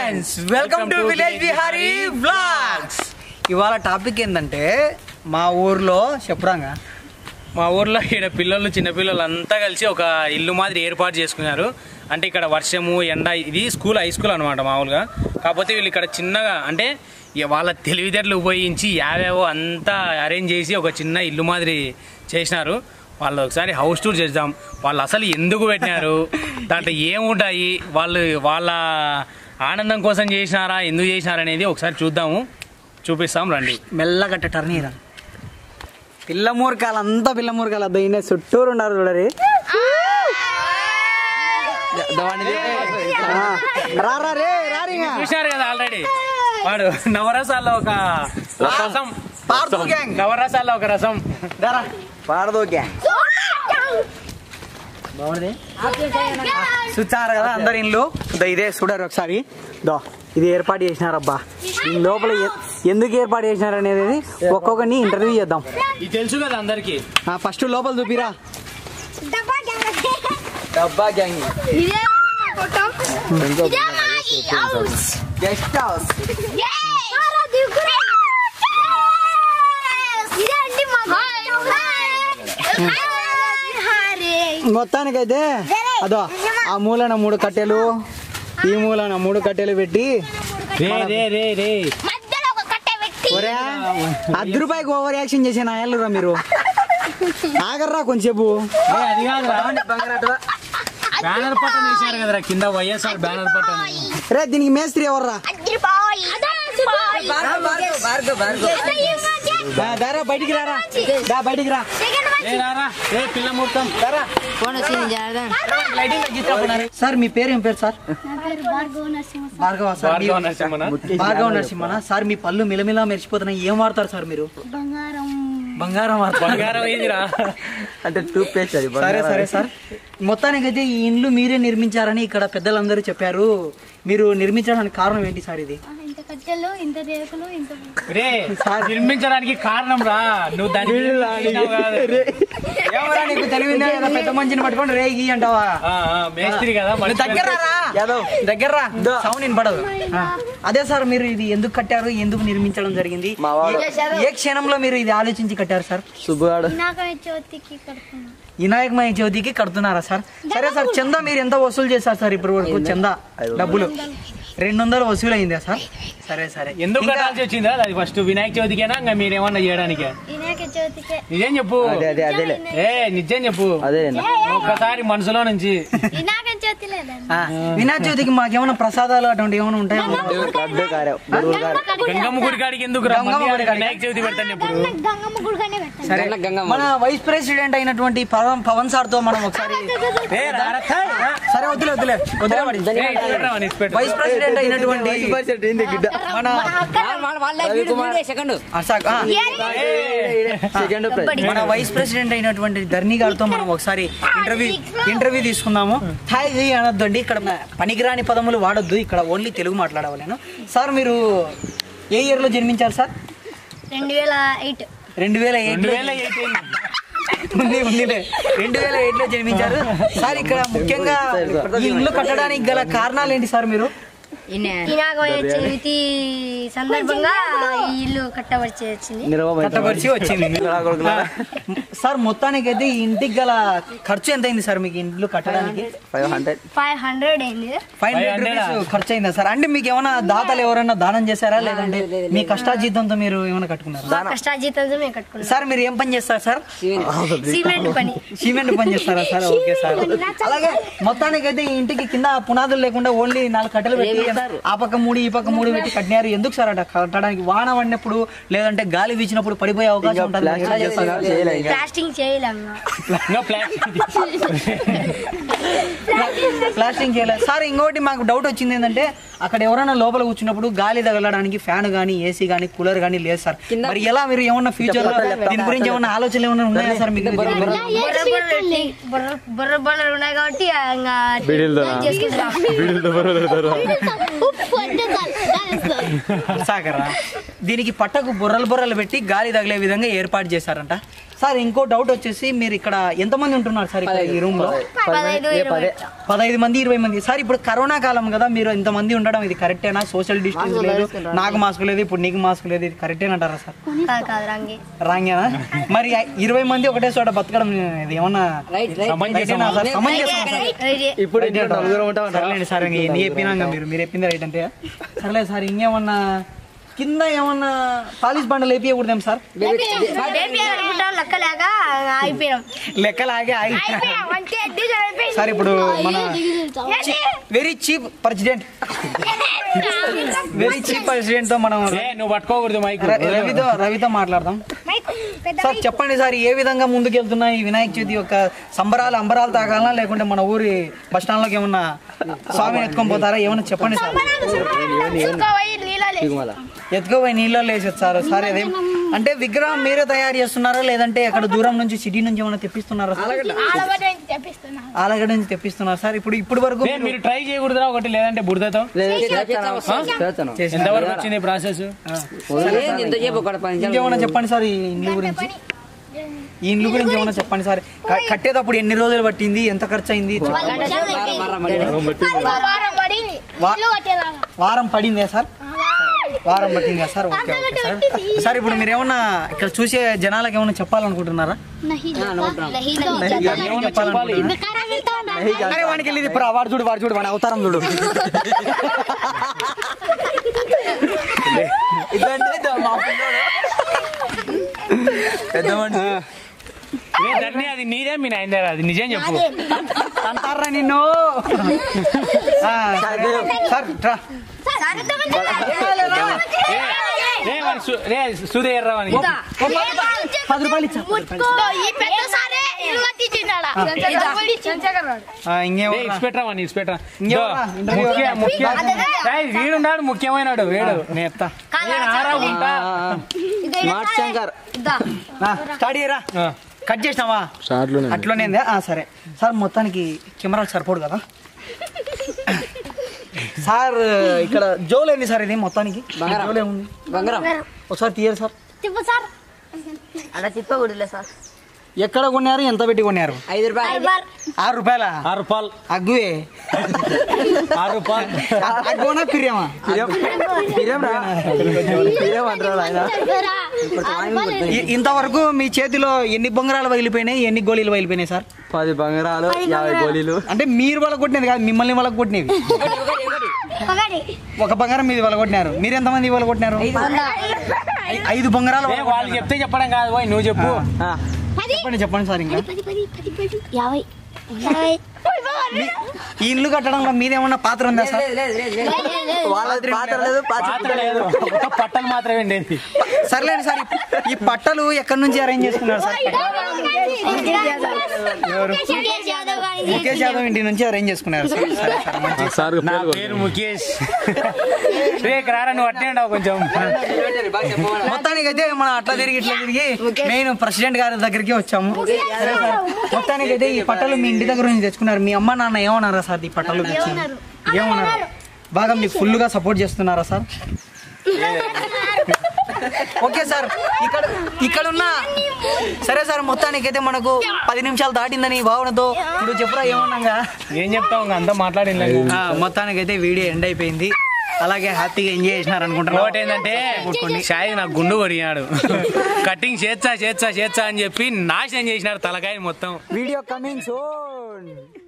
Friends welcome to village Bihari vlogs ఇవాళ topic ఏంటంటే మా ఊర్లో చెప్పురాంగా మా ఊర్లో ఇక్కడ పిల్లలు చిన్నపిల్లలు అంతా కలిసి ఒక ఇల్లు మాదిరి ఏర్పాటు చేసుకున్నారు అంటే ఇక్కడ వర్షము ఎండ ఇది స్కూల్ హై స్కూల్ అనమాట మామూలుగా కాకపోతే వీళ్ళు ఇక్కడ చిన్నగా అంటే ఇక వాళ్ళ తెలివితేటలు ఉపయోగించి యావేవో అంతా అరేంజ్ చేసి ఒక చిన్న ఇల్లు మాదిరి చేసినారు వాళ్ళు ఒకసారి హౌస్ టూర్ చేద్దాం వాళ్ళు అసలు ఎందుకు పెట్టినారు దాంట్లో ఏముంటాయి వాళ్ళు వాళ్ళ ఆనందం కోసం చేసినారా ఎందుకు చేసినారా అనేది ఒకసారి చూద్దాము చూపిస్తాం రండి మెల్లగట్ట టర్న్ ఇరా పిల్ల మూర్ఖాలు అంతా పిల్ల మూర్ఖాలు అద్దా ఈయన చుట్టూరు ఉన్నారు చూడరి ఆ, రా రా రే రారింగా చూసినారు కదా ఆల్రెడీ వాడు నవరసాల్లో ఒక రసం పార్దు గ్యాంగ్ నవరసాల్లో ఒక రసం దారా పాడదో గ్యాంగ్ బాగుంది చూచారు కదా అందరి ఇల్లు దో ఇదే చూడరు ఒకసారి దో ఇది ఏర్పాటు చేసినారబ్బా దీని లోపల ఎ- ఎందుకు ఏర్పాటు చేసినారు అనేది ఒక్కొక్కరిని ఇంటర్వ్యూ చేద్దాం ఇది తెలుసు కదా అందరికి ఫస్ట్ లోపల చూపిరా డబ్బా గ్యాంగ్ డబ్బా గ్యాంగ్ ఇదే మా ఫోటో ఇదే మా హౌస్ గెస్ట్ హౌస్ సారా దిగురా ఇదే అండి మా హరే మొత్తానికైతే అదో ఆ మూలన మూడు కట్టెలు ఈ మూలన మూడు కట్టెలు పెట్టి రే రే రే రే మధ్యలో ఒక కట్టె పెట్టి ఒరే అర్ధ రూపాయికి ఓవర్ యాక్షన్ చేసే నాయలురా మీరు ఆగర్రా కొంచెంసేపు ఏ, అది కాదురా బ్యానర్ పట్టం వేసారు కదరా కింద వైఎస్ఆర్ బ్యానర్ పట్టం రే దీనికి మేస్త్రి ఎవర్రా అద్దరి బాయ్ దా, దారా బయటికి రారా దా బయటికి రా ఏ రారా ఏ పిల్ల ముహూర్తం సార్ మీ పేరు ఏం పేరు సార్ నా పేరు భార్గవ నరసింహ భార్గవ సార్ భార్గవ మీ- నరసింహనా భార్గవ నరసింహన సార్ మీ పళ్ళు మిలమిలా మెరిచిపోతున్నాయి ఏం వాడతారు సార్ మీరు బంగారం బంగారం వాడతారు బంగారం ఏదిరా అంటే టూత్ పేస్ట్ అది సరే సరే సార్ మొత్తానికైతే ఈ ఇండ్లు మీరే నిర్మించారని ఇక్కడ పెద్దలందరూ చెప్పారు మీరు నిర్మించడానికి కారణం ఏంటి సార్ ఇది ఆ, ఇంత కట్టెలు ఇంత రేకులు ఇంత రే నిర్మించడానికి కారణం రా నువ్వు దాన్ని చేసినావు కాదు. ఏమరా నీకు తెలివిందా ఏదో పెద్ద మంచిని పట్టుకొని రేగి అంటావా ఆ, ఆ, మేస్త్రి కదా నువ్వు దగ్గర రా దగ్గర రా సౌండ్ వినపడదు ఆ. అదే సార్ మీరు ఇది ఎందుకు కట్టారు ఎందుకు నిర్మించడం జరిగింది ఏ క్షణంలో మీరు ఇది ఆలోచించి కట్టారు సార్ సుబ్బుగాడు వినాయక చవితికి కడుతున్నా వినాయకమయ చవితికి కడుతున్నారా సార్ సరే సార్ చందా మీరు ఎంత వసూలు చేశారు సార్ ఇప్పటి వరకు చందా డబ్బులు రెండు వందలు వసూలు అయిందా సార్ సరే సరే ఎందుకు ఇంకా- కట్టాల్సి వచ్చిందా అది ఫస్ట్ వినాయక చవితికేనా ఇంకా మీరేమన్నా చేయడానికి వినాయక చవితికే నిజం చెప్పు అదే అదే అదేలే ఏ నిజం చెప్పు అదే ఒక్కసారి మనసులో నుంచి వినాయక చవితి లేదండి ఆ, వినాయక చవితికి మాకేమైనా ప్రసాదాలు అటువంటి ఏమైనా ఉంటాయా కడ్డు కారం బరువులు కారం గంగమ్మ గుడి కాడికి ఎందుకు రా? గంగమ్మ మళ్ళీ గుడి కాడికి. వినాయక చవితి పెడతాను ఇప్పుడు గంగమ్మ గుడికనే పెట్టండి సరే మన వైస్ ప్రెసిడెంట్ అయినటువంటి పవన్ పవన్ సార్ తో మనం ఒకసారి ఏ, రారా, రా. సరే వదిలే వదిలే వదిలే వాడి. ఏ, ఇటు పెట్టరా, ఇటు పెట్టు. వైస్ ప్రెసిడెంట్ అయినటువంటి ఏంది గిడ్డ మన అసాక్, ఆ, సెకండ్ ప్రైజ్ మన వైస్ ప్రెసిడెంట్ అయినటువంటి ధర్ని గారితో మనం ఒకసారి ఇంటర్వ్యూ ఇంటర్వ్యూ తీసుకుందాము హాయ్ జీ అనొద్దండి ఇక్కడ పనికిరాని పదములు వాడొద్దు ఇక్కడ ఓన్లీ తెలుగు మాట్లాడవాలి నేను సార్ మీరు ఏ ఇయర్ లో జన్మించారు సార్ రెండు వేల ఎయిట్ రెండు వేల ఎయిట్ రెండు వేల ఎయిటీన్ ఉంది ఉందిలే రెండు వేల ఎయిట్ లో జన్మించారు సార్ ఇక్కడ ముఖ్యంగా ఈ ఇల్లు కట్టడానికి గల కారణాలు ఏంటి సార్ మీరు వినాయక చవితి సందర్భంగా ఈ ఇల్లు కట్టవలసి వచ్చింది కట్టపరిచి వచ్చింది సార్ మొత్తానికి అయితే ఈ ఇంటికి గల ఖర్చు ఎంత అయింది సార్ మీకు ఇల్లు కట్టడానికి ఫైవ్ హండ్రెడ్ ఫైవ్ హండ్రెడ్ అయింది ఫైవ్ హండ్రెడ్ రూపీస్ ఖర్చు అయిందా సార్ అంటే మీకు ఏమైనా దాతలు ఎవరైనా దానం చేశారా లేదంటే మీ కష్టాజీతంతో మీరు ఏమైనా కట్టుకున్నారా మా కష్టాజీతంతో మేము కట్టుకున్నాం సార్ మీరు ఏం పని చేస్తారు సార్ సిమెంట్ పని సిమెంట్ పని చేస్తారా సార్ ఓకే సార్ అలాగే మొత్తానికి అయితే ఈ ఇంటికి కింద పునాదులు లేకుండా ఓన్లీ నాలుగు కట్టెలు పెట్టి ఆ పక్క మూడు ఈ పక్క మూడు పెట్టి కట్టినారు ఎందుకు సార్ అట కట్టడానికి వాన పడినప్పుడు లేదంటే గాలి వీచినప్పుడు పడిపోయే అవకాశం ఉంటుంది ఎలా చేస్తారు? చేయలే ఇంకా ప్లాస్టింగ్ చేయలేము ఇంకా ప్లాస్టిక్ ప్లాస్టింగ్ చేయలేదు సార్ ఇంకోటి మాకు డౌట్ వచ్చింది ఏంటంటే అక్కడ ఎవరైనా లోపల కూర్చున్నప్పుడు గాలి తగలడానికి ఫ్యాన్ గానీ ఏసీ గానీ కూలర్ గానీ లేదు సార్ మరి ఎలా మీరు ఏమన్నా ఫ్యూచర్ లో దీని గురించి ఏమన్నా ఆలోచనలు ఏమైనా ఉన్నాయా సార్ మీకు బుర్ర బుర్ర పెట్టి- బుర్ర బుర్ర బుర్రలు ఉన్నాయి కాబట్టి ఇంకా చేసుకుంటాం ఉప్పు అంటే చాలు. సాగరా దీనికి పట్టకు బుర్రలు బుర్రలు పెట్టి గాలి తగిలే విధంగా ఏర్పాటు చేశారంట సార్ ఇంకో డౌట్ వచ్చేసి మీరు ఇక్కడ ఎంతమంది ఉంటున్నారు సార్ ఇక్కడ ఈ రూమ్ లో పదహైదు ఏ ఇరవై పదే పదహైదు మంది ఇరవై మంది సార్ ఇప్పుడు కరోనా కాలం కదా మీరు ఇంతమంది ఉండడం ఇది కరెక్టేనా సోషల్ డిస్టెన్స్ లేదు నాకు మాస్క్ లేదు ఇప్పుడు నీకు మాస్క్ లేదు ఇది కరెక్టేనంటారా సార్ కాదు కాదు రంగి రాంగేనా మరి ఆ ఇరవై మంది ఒకటే చోట బతకడం ఇది ఏమన్నా రైటేనా సార్? సమంజసమా సార్? ఇప్పుడు ఇంట్లో నలుగురు ఉంటాం సర్లేండి సార్ ఇంక ఎన్ని చెప్పినాక మీరు మీరు చెప్పింది రైట్ అంటే సర్లేదు సార్ ఇంకేమన్నా కింద ఏమన్నా పాలిష్ బండలు వేపియకూడదేం సార్ అనుకుంటాం లెక్క లేక అయిపోయాం లెక్కలు ఆగే ఆగి మంచి అడ్డిషన్ అయిపోయింది సార్ ఇప్పుడు మన very cheap president very cheap president తో మనం ఏ నువ్వు పట్టుకోకూడదు మైక్ ర- రవితో రవితో మాట్లాడదాం సార్ చెప్పండి సార్ ఏ విధంగా ముందుకెళ్తున్నా ఈ వినాయక చవితి యొక్క సంబరాలు అంబరాలు తాగాలనా లేకుంటే మన ఊరి బస్ స్టాండ్ లోకి ఏమన్నా స్వామిని ఎత్తుకొని పోతారా ఏమన్నా చెప్పండి సార్ సిగ్గుమల ఎత్తుకోపోయి నీళ్ళలో వేసేది సార్ సార్ అదేం అంటే విగ్రహం మీరే తయారు చేస్తున్నారా లేదంటే అక్కడ దూరం నుంచి సిటీ నుంచి ఏమైనా తెప్పిస్తున్నారా సార్ ఆలగడ్డ నుంచి తెప్పిస్తున్నారు సార్ ఇప్పుడు ఇప్పుడు వరకు ఏ, మీరు ట్రై చేయకూడదురా ఒకటి లేదంటే బుడదతో చేస్తాను ఎంతవరకు వచ్చింది ప్రాసెస్ ఇంకేమైనా చెప్పండి సార్ ఈ ఇండ్లు గురించి ఈ ఇండ్లు గురించి ఏమైనా చెప్పండి సార్ క- కట్టేటప్పుడు ఎన్ని రోజులు పట్టింది ఎంత ఖర్చు అయింది వా- వారం పడిందా సార్ వారం పట్టిందా sir okay okay sir sir ఇప్పుడు మీరు ఏమన్నా ఇక్కడ చూసే జనాలకు ఏమైనా చెప్పాలనుకుంటున్నారా ఏమైనా చెప్పాలనుకుంటున్నారా అరే వానికి వెళ్ళేది ఇప్పుడు వాడు చూడు వాడు చూడు వాడి అవతారం చూడు ఏ, ధరణి, అది నీదే మీ నాయనదే అది నిజం చెప్పు అంటారా నిన్ను ఆ, సరే. సార్ రా. ఏ, వాడు సు- రే సుధే ఎర్రవని పది రూపాయలు ఇచ్చా ఈ పెద్ద సారే ఇల్లు కట్టించినాడా ఆ, ఇంకేం ఏ, ఇచ్చి పెట్టరా వాడిని, ఇచ్చి పెట్టరా. ఇంకెవరా? ఇదో, ఇంటర్వ్యూ ముఖ్య ఎవరా? ముఖ్య ఏయ్, వీడున్నాడు ముఖ్యమైనడు వీడు నేత్తా నేను ఆరా ఉంటా స్మార్ట్ శంకర్ స్టార్ట్ చేయరా ఆ. కట్ చేసినావా అట్లనే ఉందా? ఆ, సరే సార్ మొత్తానికి కెమెరా సరిపోదు కదా సార్ ఇక్కడ జోలు ఏంది సార్ ఇది మొత్తానికి జోలు ఏముంది బంగారం ఒకసారి తీయరు సార్ తిప్పు సార్ అలా తిప్పకూడదులే సార్ ఎక్కడ కొన్నారు ఎంత పెట్టి కొన్నారు ఐదు రూపాయలు ఆరు రూపాయల ఆరు రూపాయలు అగ్గువే ఆరు రూపాయలు అగ్గువనా పిరియమా పిరం రా పిరం అంటారు ఆయన ఇ- ఇంతవరకు మీ చేతిలో ఎన్ని బొంగరాలు పగిలిపోయినాయి ఎన్ని గోళీలు పగిలిపోయినాయి సార్ పది బంగారాలు యాభై గోళీలు అంటే మీరు వాళ్ళ కొట్టినది కాదు మిమ్మల్ని వాళ్ళ కొట్టినవి ఒకటి ఒక బంగారం మీది వాళ్ళ కొట్టినారు మీరు ఎంతమంది వాళ్ళ కొట్టినారు ఐ- ఐదు బొంగరాలు ఏ, వాళ్ళు చెప్తే చెప్పడం కాదు పోయి నువ్వు చెప్పు ఆ, చెప్పండి చెప్పండి సార్ ఇంకా పది పది పది పది యాభై యాభై ఈ ఇల్లు కట్టడంలో మీదేమన్నా పాత్ర ఉందా సార్ వాళ్ళ పాత్ర లేదు పాత్ర పాత్ర లేదు ఒక పట్టలు మాత్రమే ఉండేది సర్లేండి సార్ ఈ- ఈ పట్టలు ఎక్కడి నుంచి అరేంజ్ చేసుకున్నారు సార్ ముఖేష్ యాదవ్ ఇంటి నుంచి అరేంజ్ చేసుకున్నారు సార్ సరే సార్ మంచి నా పేరు ముఖేష్ రే రారా నువ్వు అట్టే ఉండవు కొంచెం మొత్తానికి అయితే మనం అట్లా తిరిగి ఇట్లా తిరిగి మెయిన్ ప్రెసిడెంట్ గారి దగ్గరికి వచ్చాము సరే సార్ మొత్తానికి అయితే ఈ పట్టలు మీ ఇంటి దగ్గర నుంచి తెచ్చుకున్నారు మీ అమ్మ నాన్న ఏమన్నారా సార్ ఈ పట్టలు తెచ్చి ఏమన్నారు బాగా మీకు ఫుల్ గా సపోర్ట్ చేస్తున్నారా సార్ ఓకే సార్ ఇక్కడ ఇక్కడ ఉన్న సరే సార్ మొత్తానికి అయితే మనకు పది నిమిషాలు దాటిందని ఈ భావనతో ఇప్పుడు చెప్పురా ఏమన్నాగా ఏం చెప్తావు ఇంకా అంతా మాట్లాడింది ఆ, మొత్తానికి అయితే వీడియో ఎండ్ అయిపోయింది అలాగే హ్యాపీగా ఎంజాయ్ చేసినారు అనుకుంటున్నాను ఇంకోటి ఏంటంటే షాయి నాకు గుండు కొరిగాడు కటింగ్ చేచ్చా చేచ్చా చేచ్చా అని చెప్పి నాశనం చేసినాడు తలకాయ మొత్తం వీడియో కమింగ్ సోన్